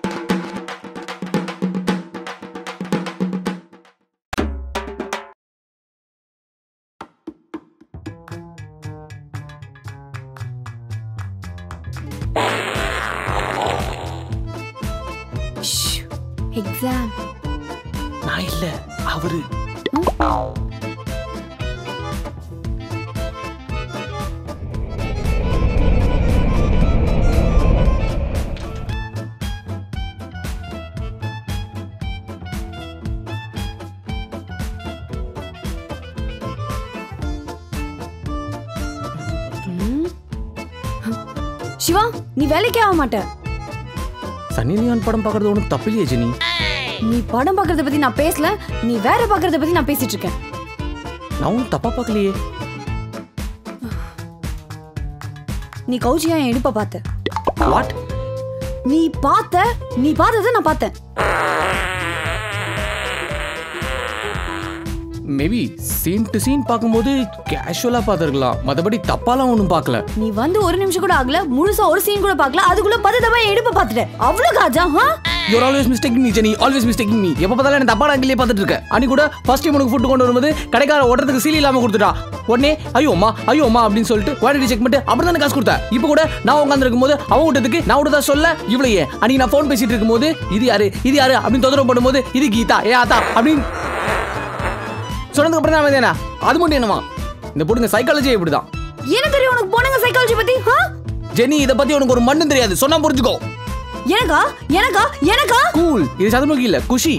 Exam நான் இல்ல அவரு சிவா நீ வேலைக்கே ஆக மாட்ட சன்னி லியோன் படம் பார்க்கறது ஒன்றும் தப்பில்லையே ஜெனி நீ படம் பார்க்கறத பத்தி நான் பேசல நீ வேற பார்க்கறத பத்தி நான் பேசிட்டு இருக்கேன் நான் ஒன்றும் தப்பா பார்க்கலையே நீ கௌச்சியா என் இடுப்ப பார்த்த வாட் நீ பார்த்த நீ பார்த்ததை நான் பார்த்தேன் மேபி சீன் டு சீன் பார்க்கும்போது கேஷுவலாக பார்த்துருக்கலாம் மற்றபடி தப்பாலாம் ஒன்றும் பார்க்கல நீ வந்து ஒரு நிமிஷம் கூட ஆகல முழுசா ஒரு சீன் கூட பார்க்கல அதுக்குள்ள பத்து தப்பா என் இடுப்ப பார்த்துட்ட அவ்வளவு காஜா ஆ? Your always mistaking me Jenny always mistaking me எப்போ பார்த்தாலும் எனக்கு தப்பான ஆங்கிலே பார்த்துட்டு இருக்கேன் அன்னைக்கு கூட ஃபர்ஸ்ட் டைம் உனக்கு ஃபுட் கொண்டு வரும்போது கடைக்கார ஓட்டுறதுக்கு சீல் இல்லாமல் கொடுத்துட்டா உடனே ஐயோ அம்மா ஐயோ அம்மா அப்படின்னு சொல்லிட்டு குவாலிட்டி செக் பண்ணிட்டு அப்புறம் தானே காசு கொடுத்தேன் இப்போ கூட நான் உட்காந்துருக்கும் போது அவன் விட்டதுக்கு நான் விட்டதா சொல்ல இவ்வளையே அன்னைக்கு நான் ஃபோன் பேசிட்டு இருக்கும்போது இது யாரு இது யாரு அப்படின்னு தொந்தரவு பண்ணும்போது இது கீதா ஏ ஆத்தா அப்படின்னு சொன்னதுக்கு அப்புறம் தான் அமைதியானா அது மட்டும் என்னமா இந்த பொண்ணுங்க சைக்காலஜி இப்படிதான் எனக்கு தெரியும் உனக்கு போனங்க சைக்காலஜி பத்தி ஆ? ஜெனி இதை பத்தி உனக்கு ஒரு மண்ணும் தெரியாது சொன்னா புரிஞ்சுக்கோ எனக்கா எனக்கா எனக்கா கூல் இது சதுமுகி இல்ல குஷி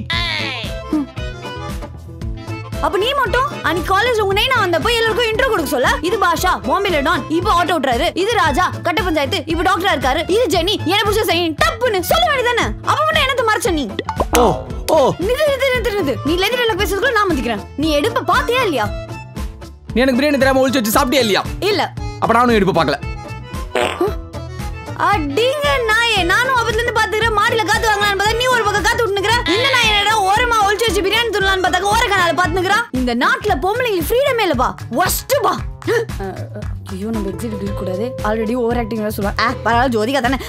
அப்ப நீ மட்டும் அன்னைக்கு காலேஜ் உங்க நைனா வந்தப்போ எல்லாருக்கும் இன்ட்ரோ கொடுக்க சொல்ல இது பாஷா பாம்பேல டான் இப்போ ஆட்டோ ஓட்டுறாரு இது ராஜா கட்ட பஞ்சாயத்து இப்போ டாக்டரா இருக்காரு இது ஜெனி என்ன புடிச்ச செய்யும் டப்புன்னு சொல்ல வேண்டியதானே அப்ப மட்டும் என்னத்த மறைச்ச நீ ஓ ஓ நிது நிது நிது நிது நீ லெதிரில பேசுறதுக்குள்ள நான் மதிக்கிறேன் நீ எடுப்ப பாத்தியா இல்லையா நீ எனக்கு பிரியாணி தெரியாம ஒழிச்சு வச்சு சாப்பிட்டியா இல்லையா இல்ல அப்ப நானும் எடுப்பு பார்க்கல அடிங்க நாயே நானும் அப்பத்துல இருந்து பாத்துக்கிறேன் மாடியில காத்து வாங்கலாம்னு பார்த்தா நீ ஒரு பக்கம் காத்து விட்டுனுக்குற இந்த நாய் என்னடா ஓரமா ஒளிச்சு வச்சு பிரியாணி துண்ணலாம்னு பார்த்தாக்க ஓர கனால பாத்துனுக்குறா இந்த நாட்டுல பொம்பளைங்களுக்கு ஃப்ரீடமே இல்லப்பா ஒஸ்ட் பா ஐயோ நம்ம எக்ஸிட் இருக்க கூடாது ஆல்ரெடி ஓவர் ஆக்டிங் வேற சொல்லுவாங்க ஆ பரவாயில்ல ஜோதிகா தானே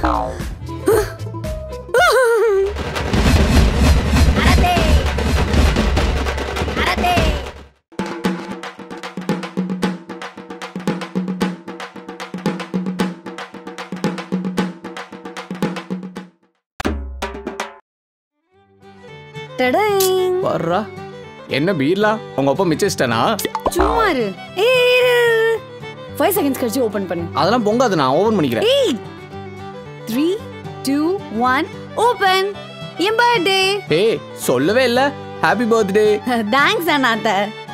டடேங். வர்றா என்ன பீர்லா உங்க அப்பா மிச்சிச்சிட்டானா சும்மா இரு ஏய் ஃபைவ் செகண்ட்ஸ் கழிச்சு ஓபன் பண்ணு அதெல்லாம் பொங்காது நான் ஓபன் பண்ணிக்கிறேன் ஏய் த்ரீ டூ ஒன் ஓபன் என் பர்த்டே ஏய் சொல்லவே இல்ல ஹாப்பி பர்த்டே தேங்க்ஸ் அண்ணாத்த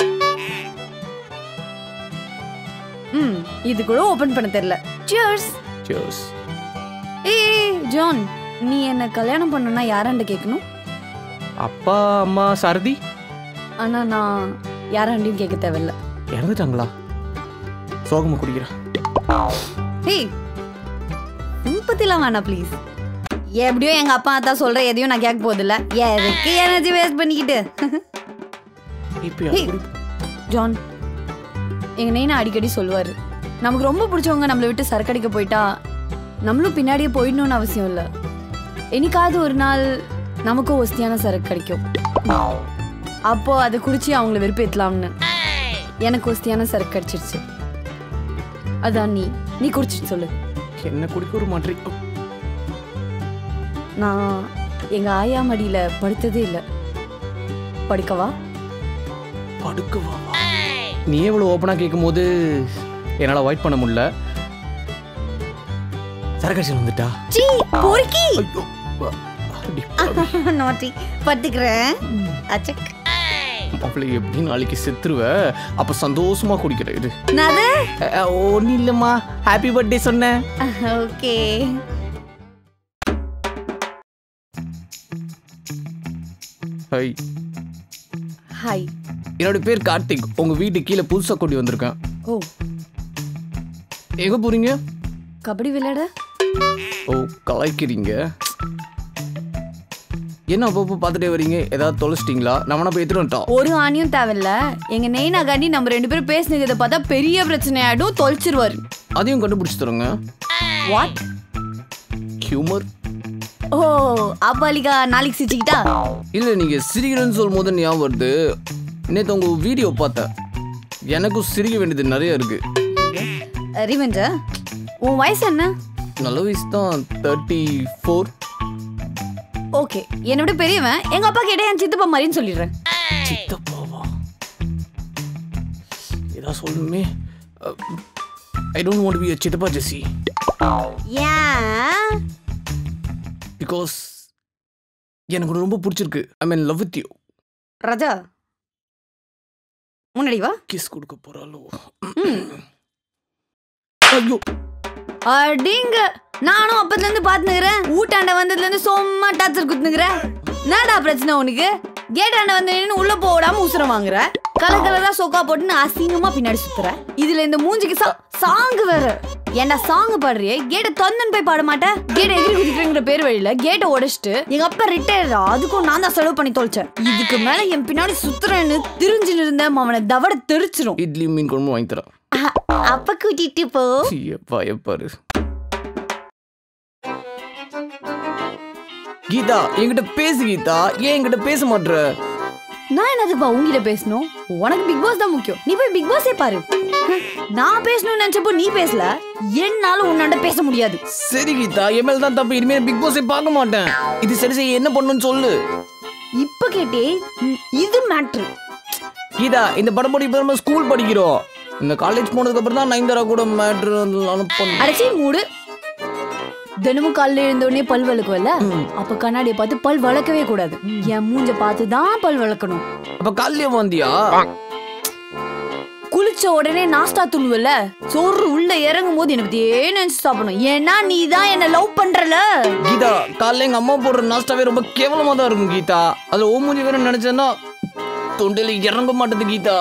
ம் இது கூட ஓபன் பண்ண தெரியல சியர்ஸ் சியர்ஸ் ஏய் ஜான் நீ என்ன கல்யாணம் பண்ணனா யாராண்ட கேட்கணும் அப்பா அம்மா சரதி ஆனா நான் யாராண்டையும் கேட்க தேவையில்ல இறந்துட்டாங்களா சோகமா குடிக்கிறேன் ஏய் சிம்பத்திலாம் வேணாம் ப்ளீஸ் எப்படியோ எங்க அப்பா தான் சொல்ற எதையும் நான் கேட்க போதில்ல எதுக்கு எனர்ஜி வேஸ்ட் பண்ணிக்கிட்டு இப்போ ஏய், ஜான் எங்க நெய்னா அடிக்கடி சொல்லுவாரு நமக்கு ரொம்ப பிடிச்சவங்க நம்மளை விட்டு சரக்கடிக்க போயிட்டா நம்மளும் பின்னாடியே போயிடணும்னு அவசியம் இல்லை என்னைக்காவது ஒரு நாள் நமக்கும் ஒஸ்தியான சரக்கு கிடைக்கும் அப்போ அதை குடிச்சு அவங்கள வெறுப்பேத்தலாம்னு எனக்கு ஒஸ்தியான சரக்கு கிடைச்சிருச்சு அதான் நீ நீ குடிச்சிட்டு சொல்லு என்ன குடிக்க ஒரு மாற்றி நான் எங்க ஆயா மடியில படுத்ததே இல்லை படுக்கவா படுக்கவா நீ எவ்வளவு ஓப்பனா கேட்கும் போது என்னால அவாய்ட் பண்ண முடியல சரக்கடிச்சல் வந்துட்டா சீ பொறுக்கி ஐயோ அடி நாட்டி படுத்துக்கிறேன் அச்சக் அவளை எப்படி நாளைக்கு செத்துருவ அப்ப சந்தோஷமா குடிக்கிற இது நது ஒன்னும் இல்லம்மா ஹாப்பி பர்த்டே சொன்னேன் ஓகே ஹை ஹாய் என்னோட பேர் கார்த்திக் உங்க வீட்டு கீழே புதுசா கொடி வந்திருக்கேன் ஓ எங்க போறீங்க கபடி விளையாட ஓ கலாய்க்கிறீங்க என்ன அப்பப்போ பார்த்துட்டே வரீங்க ஏதாவது தொலைச்சிட்டிங்களா நம்ம போய் எடுத்துட்டு வந்துட்டோம் ஒரு ஆணியும் தேவையில்ல எங்க நெய்னா காண்டி நம்ம ரெண்டு பேரும் பேசினதை பார்த்தா பெரிய பிரச்சனை ஆயிடும் தொலைச்சிருவாரு அதையும் கண்டுபிடிச்சு தரோங்க வாட் ஹியூமர் ஓ அப்பாலிக்கா நாளைக்கு சிரிச்சுக்கிட்டா இல்ல நீங்க சிரிக்கிறேன்னு சொல்லும் போது ஞாபகம் வருது நேத்து உங்க வீடியோ பார்த்தேன் எனக்கும் சிரிக்க வேண்டியது நிறைய இருக்கு ரிவெஞ்சா உன் வயசு என்ன நல்ல வயசு தான் தேர்ட்டி ஃபோர் ஓகே என்னை விட பெரியவன் எங்க அப்பா கிட்ட என் சித்தப்பா மாதிரின்னு சொல்லிடுறேன் சித்தப்பாவா ஏதா சொல்லணுமே I don't want be a சித்தப்பா ஜெசி ஏன் பிகாஸ் எனக்கு உன்னை ரொம்ப பிடிச்சிருக்கு I mean love with you Raja முன்னாடி வா கிஸ் கொடுக்க போறாளோ ஐயோ அடிங்க நானும் அப்பத்துல இருந்து பாத்துனுக்குறேன் ஊட்டாண்ட வந்ததுல இருந்து சும்மா டாச்சர் குத்துனுக்குறேன் என்னடா பிரச்சனை உனக்கு கேட்டாண்ட வந்து நின்னு உள்ள போடாம உசுரம் வாங்குற கலர் கலரா சொக்கா போட்டுன்னு அசிங்கமா பின்னாடி சுத்துற இதுல இந்த மூஞ்சிக்கு சாங் வேற ஏன்டா சாங் பாடுறியே கேட்ட தந்தன் போய் பாட மாட்டேன் கேட்ட எதிரி குதிக்கிறங்கிற பேர் வழியில கேட்ட உடைச்சிட்டு எங்க அப்பா ரிட்டையர் அதுக்கும் நான் தான் செலவு பண்ணி தொலைச்சேன் இதுக்கு மேல என் பின்னாடி சுத்துறேன்னு தெரிஞ்சுன்னு இருந்தேன் அவனை தவட தெரிச்சிரும் இட்லி மீன் குழம்பு வாங்கி தரேன் அப்ப கூட்டிட்டு போ எப்பா எப்பாரு கீதா என்கிட்ட பேசு கீதா ஏன் என்கிட்ட பேச மாட்ற நான் என்னதுப்பா உங்ககிட்ட பேசணும் உனக்கு பிக் பாஸ் தான் முக்கியம் நீ போய் பிக் பாஸே பாரு ஹம், நான் பேசணும்னு நினைச்சப்போ நீ பேசல என்னால உன்னாண்ட பேச முடியாது சரி கீதா என் மேல தான் தப்பு இனிமே பிக் பாஸே பார்க்க மாட்டேன் இது சரி செய்ய என்ன பண்ணணும்னு சொல்லு இப்ப கேட்டே ம், இது மேட்ரு கீதா இந்த படம் படி இப்ப நம்ம ஸ்கூல் படிக்கிறோம் இந்த காலேஜ் போனதுக்கு அப்புறம் தான் நைன்தரா கூட மேட்ரு அனுப்பணும் அடைச்சி மூடு தினமும் காலைல எழுந்த உடனே பல் விளக்குவல்ல அப்ப கண்ணாடியை பார்த்து பல் வளர்க்கவே கூடாது என் மூஞ்ச பார்த்து தான் பல் விளக்கணும் அப்ப காலையிலே வந்தியா குளிச்ச உடனே நாஸ்டா துணுவல்ல சோறு உள்ள இறங்கும் போது எனக்கு இதே நினைச்சு சாப்பிடணும் ஏன்னா நீ தான் என்ன லவ் பண்றல கீதா காலைல எங்க அம்மா போடுற நாஸ்டாவே ரொம்ப கேவலமா தான் இருக்கும் கீதா அதுல ஓ மூஞ்சி வேற நினைச்சேன்னா தொண்டையில இறங்க மாட்டேது கீதா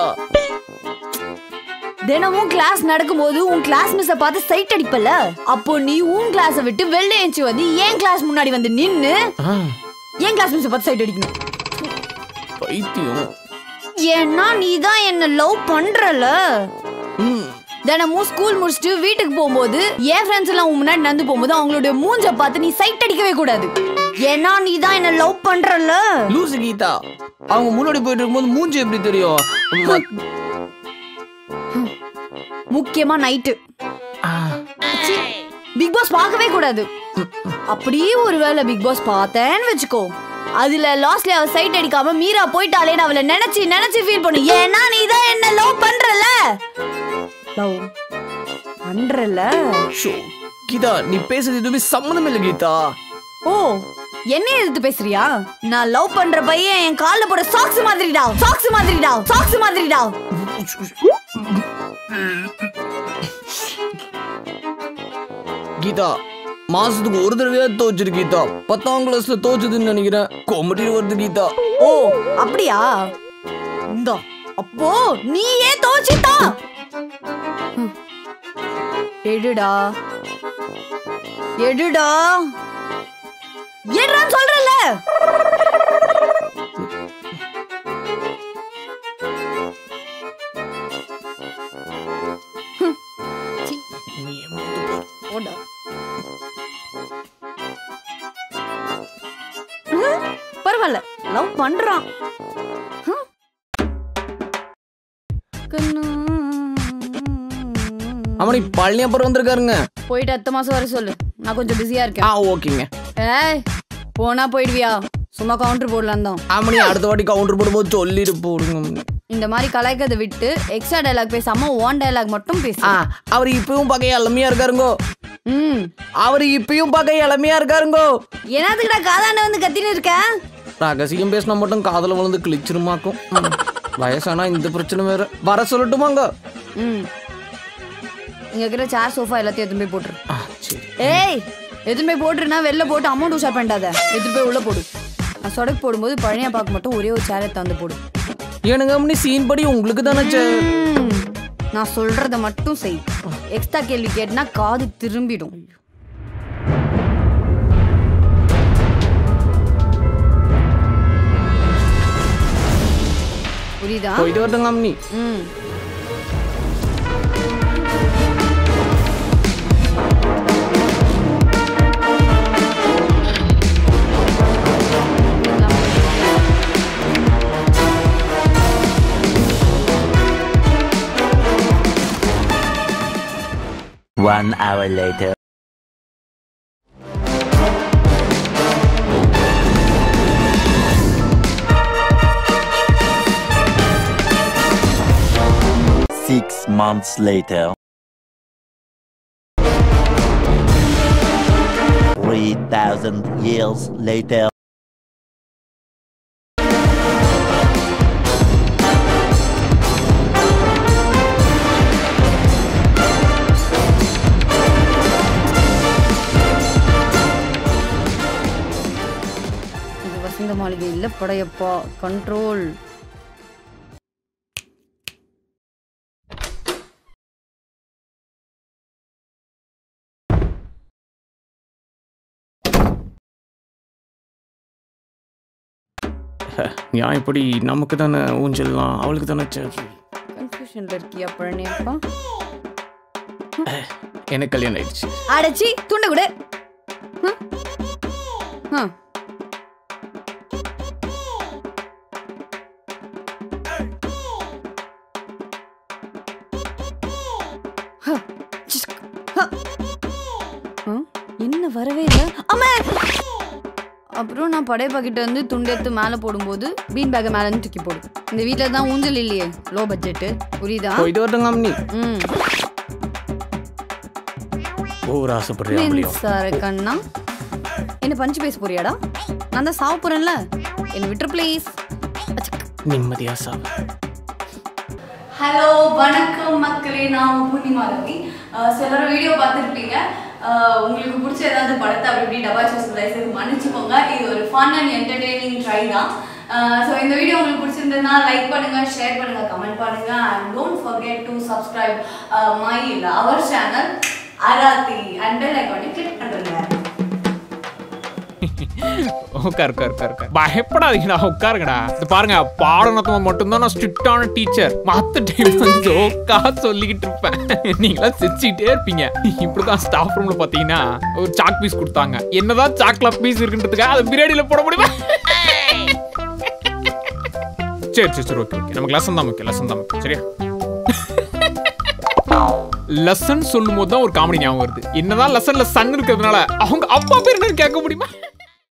தினமும் கிளாஸ் நடக்கும்போது உன் கிளாஸ் மிஸ்ஸ பார்த்து சைட் அடிப்பல அப்போ நீ உன் கிளாஸ விட்டு வெளில ஏஞ்சி வந்து ஏன் கிளாஸ் முன்னாடி வந்து நின்னு ஆ, ஏன் கிளாஸ் மிஸ்ஸ பார்த்து சைட் அடிக்கணும் பைத்தியம் ஏன்னா நீ தான் என்ன லவ் பண்றல ம், தினமும் ஸ்கூல் முடிச்சுட்டு வீட்டுக்கு போகும்போது என் ஃப்ரெண்ட்ஸ் எல்லாம் உன் முன்னாடி நடந்து போகும்போது அவங்களுடைய மூஞ்ச பார்த்து நீ சைட் அடிக்கவே கூடாது ஏன்னா நீ தான் என்ன லவ் பண்றல லூசு கீதா அவங்க முன்னாடி போயிட்டு இருக்கும்போது மூஞ்சி எப்படி தெரியும் ம- முக்கியமா நைட்டு ஆ, பிக் பாஸ் பார்க்கவே கூடாது அப்படியே ஒருவேளை பிக் பாஸ் பார்த்தேன்னு வச்சுக்கோ அதுல லாஸ்ட்ல அவ சைட் அடிக்காம மீரா போயிட்டாலேன்னு அவளை நினைச்சு நினைச்சு ஃபீல் பண்ணு ஏன்னா நீ தான் என்ன லவ் பண்றல லவ் பண்றல ஷோ கீதா நீ பேசுறது எதுவுமே சம்மந்தம் இல்லை கீதா ஓ என்ன எதிர்த்து பேசுறியா நான் லவ் பண்ற பையன் என் கால்ல போட சாக்ஸ் மாதிரிடா சாக்ஸ் மாதிரிடா சாக்ஸ் மாதிரிடா கீதா மாசத்துக்கு ஒரு தடவையா தோச்சிரு கீதா பத்தாம் கிளாஸ்ல தோச்சதுன்னு நினைக்கிறேன் கொமட்டி வருது கீதா ஓ அப்படியா இந்தா அப்போ நீயே தோச்சிட்டா ஹம். எடுடா எடுடா எடுறான்னு சொல்றல நீ என் முகத்தை பாரு. ஓடா ஹம், பரவாயில்ல லவ் பண்றான் ஹம். கண்ணா. அவனை பழனி அப்புறம் வந்திருக்காருங்க போயிட்டு அடுத்த மாசம் வர சொல்லு நான் கொஞ்சம் பிஸியா இருக்கேன் ஆ ஓகேங்க ஏய் போனா போயிடுவியா சும்மா கவுண்டர் போடலாம் தான் ஆமணி அடுத்த வாட்டி கவுண்டர் போடும்போது சொல்லிட்டு போடுங்க இந்த மாதிரி கலாய்க்கிறத விட்டு எக்ஸ்ட்ரா டயலாக் பேசாம ஓன் டயலாக் மட்டும் பேசு ஆ அவர் இப்பயும் பார்க்க இளமையா இருக்காருங்கோ ம் அவர் இப்பயும் பார்க்க இளமையா இருக்காருங்கோ என்னத்துக்குடா காதாண்ட வந்து கத்தின்னு இருக்க ரகசியம் பேசினா மட்டும் காதல விழுந்து கிழிச்சிருமாக்கும் ம். வயசானா இந்த பிரச்சனை வேற வர சொல்லட்டுமாங்க ம் இங்க இருக்கிற சேர் சோஃபா எல்லாத்தையும் எடுத்துன்னு போய் போட்டுரு ஆ சரி ஏய் எடுத்துன்னு போய் போட்டுருனா வெளில போட்டு அமௌண்ட் உஷார் பண்ணிட்டாத எடுத்துட்டு போய் உள்ள போடு நான் சொடக்கு போடும்போது பழனியா பார்க்க மட்டும் ஒரே ஒரு சேரை தந்து போடு எனக்கு அப்படி சீன் படி உங்களுக்கு தானே ம், நான் சொல்றத மட்டும் செய் எக்ஸ்ட்ரா கேள்வி கேட்டனா காது திரும்பிடும் புரியுதா போயிட்டு வரட்டுங்க அம்மனி ம் One hour later. Six months later. Three thousand years later. இது வசந்த மாளிகை இல்ல படையப்பா கண்ட்ரோல் ஏன் இப்படி நமக்கு தானே ஊஞ்சல்லாம் அவளுக்கு தானே சரி கன்ஃபியூஷன்ல இருக்கியா பழனியப்பா எனக்கு கல்யாணம் ஆயிடுச்சு அடச்சி துண்ட கூட என்ன வரவே இல்லை அம்மா அப்புறம் நான் படையப்பா கிட்ட வந்து துண்டு எடுத்து மேலே போடும்போது பீன் பேக்கை மேலே இருந்து தூக்கி போடு இந்த வீட்டில் தான் ஊஞ்சல் இல்லையே லோ பட்ஜெட்டு புரியுதா போயிட்டு வரட்டுங்க அம்மனி ம் ஓவர் ஆசைப்படுறியா அப்படியும் மின்சார கண்ணா என்ன பஞ்சு பேச போறியாடா நான் தான் சாவ போறேன்ல என்ன விட்டுரு ப்ளீஸ் நிம்மதியா சாவு ஹலோ வணக்கம் மக்களே நான் பூர்ணிமா ரவி அஹ் சிலர் வீடியோ பார்த்துருப்பீங்க அஹ் உங்களுக்கு பிடிச்ச ஏதாவது படத்தை அப்படி இப்படி டபா சூஸ் செய்து மன்னிச்சுக்கோங்க இது ஒரு ஃபன் அண்ட் என்டர்டெய்னிங் ட்ரை தான் ஸோ இந்த வீடியோ உங்களுக்கு பிடிச்சிருந்ததுன்னா லைக் பண்ணுங்க ஷேர் பண்ணுங்க கமெண்ட் பண்ணுங்க and don't forget to subscribe my இல்லை our channel Arathi and bell ஐக்கானை கிளிக் பண்ணுங்க உட்கார் உட்கார் உட்கார் உட்கார் பயப்படாதீங்கடா உட்காருங்கடா இது பாருங்க பாடநத்தமா மட்டும்தான் நான் ஸ்ட்ரிக்டான டீச்சர் மற்ற டைம் வந்து ஜோக்கா சொல்லிக்கிட்டு இருப்பேன் நீங்களாம் சிரிச்சுக்கிட்டே இருப்பீங்க இப்படிதான் ஸ்டாஃப் ரூம்ல பாத்தீங்கன்னா ஒரு சாக் பீஸ் கொடுத்தாங்க என்னதான் சாக்ல பீஸ் இருக்குன்றதுக்காக அதை பிரியாணியில போட முடியுமா சரி சரி சரி ஓகே ஓகே நமக்கு லெசன் தான் முக்கியம் லெசன் தான் முக்கியம் சரியா லெசன் சொல்லும் போது தான் ஒரு காமெடி ஞாபகம் வருது என்னதான் லெசன்ல சன் இருக்கிறதுனால அவங்க அப்பா பேர் என்னன்னு கேட்க முடியுமா